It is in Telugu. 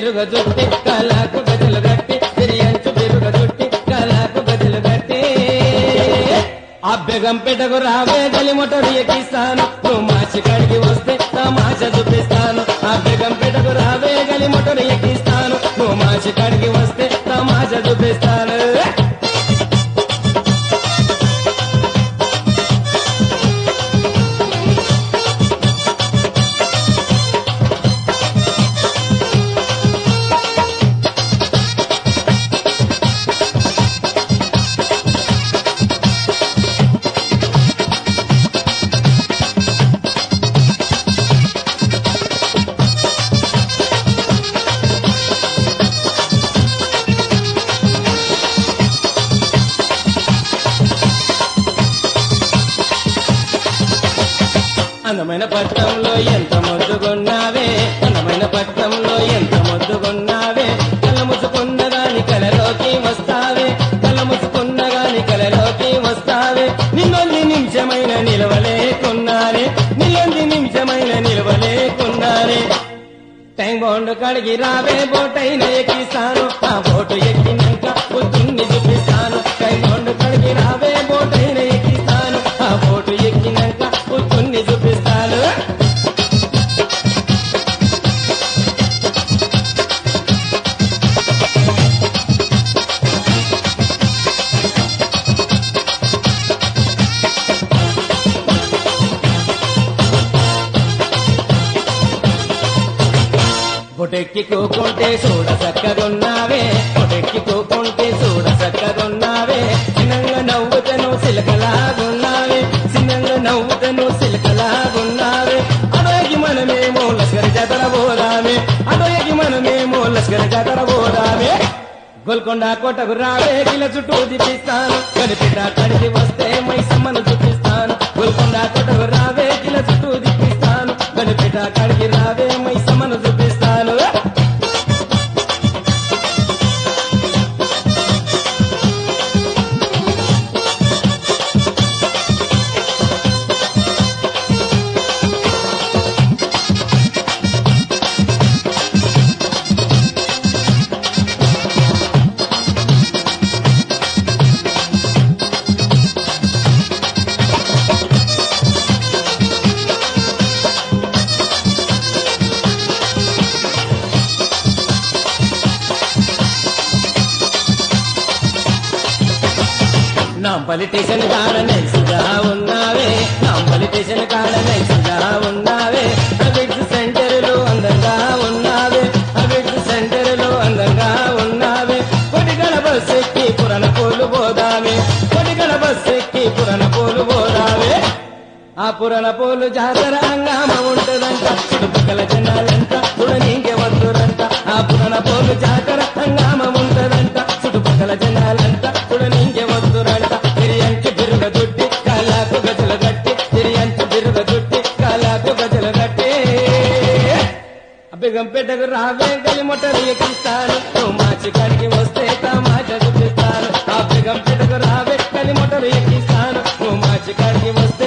బిరుగ జుట్టి కాలాకు గజలు గట్టి తిరియంచు బిరుగ జుట్టి కాలాకు గజలు గట్టి ఆ బెగంపేటకు రావే గలి మొటరు ఎక్కిస్తాను నువ్వు మాచి కాడికి వస్తే తమాష చూపిస్తాను ఆ బెగంపేటకు రావే గలి మొటరు ఎక్కిస్తాను నువ్వు మాచి కాడికి వస్తే తమాష చూపిస్తాను అందమైన పట్నంలో ఎంత మొద్దుగున్నావే అందమైన పట్నంలో ఎంత మొద్దుగున్నావే కళ్ళ ముసుకున్న గాని కలలోకి వస్తావే కళ్ళ ముసుకున్న గాని కలలోకి వస్తావే నిన్నొంది నిమిషమైన నిలవలేకున్నానే నిన్నొంది నిమిషమైన నిలవలేకున్నానే టైం బాండ్ కడిగి రావే బోటైన ఎక్కిస్తాను ఆ బోటు ఎక్కినాక పొద్దున్ని చూపిస్తాను టైం బాండ్ కడిగి రావే బోటైన ఎక్కిస్తాను ఆ బోటు ఎక్కినాక పొద్దున్ని చూపిస్తాను బొటెక్కి కోకుంటే చూడ చక్కగున్నావే బొటెక్కి కోకుంటే చూడ చక్కగున్నావే చిన్నంగా నవ్వుతను సిలకలాగున్నావే చిన్నంగా నవ్వుతను సిలకలాగున్నావే అడోగి మనమేమో లష్కరి జాతర పోదామే అడోగి మనమేమో లష్కరి జాతర పోదామే గోల్కొండ కోటకు రావే కిల చుట్టూ దిపిస్తాను కనిపిట కడిగి వస్తే మైసమ్మను చూపిస్తాను గోల్కొండ కోటకు రావే కిల చుట్టూ దిపిస్తాను కనిపిట కడిగి రావే మైసమ్మను చూపిస్తాను నా పొలిటీషియన్ కాడ నైసుగా ఉన్నావే నా పొలిటీషియన్ కాడ నైసుగా ఉన్నావే అబిడ్స్ సెంటర్లో అందంగా ఉన్నావే అబిడ్స్ సెంటర్లో అందంగా ఉన్నావే కొడిగల బస్ ఎక్కి పురణ పోలు పోదామే కొడిగల బస్ ఎక్కి పురణ పోలు పోదామే ఆ పురణ పోలు జాతర హంగామ ఉంటదంట చుట్టుపక్కల జనాలంట చూడనీకే వద్దురంట ఆ పురణ పోలు జాతర హంగామ ఉంటదంట చుట్టుపక్కల జనాలంట చూడనీకే వద్దురంట తిరియంచి బిరుగ దుడ్డి కాలాకు గజల గట్టి తిరియంచి బిరుగ దుడ్డి కాలాకు గజల గట్టి అబ్బిగంపేటకు రావే గలి మొట్టలు ఎక్కిస్తాను నువ్వు మాచి కాడికి వస్తే తమాషా చూపిస్తాను అబ్బిగంపేటకు రావే గలి మొట్టలు ఎక్కిస్తాను నువ్వు మాచి కాడికి వస్తే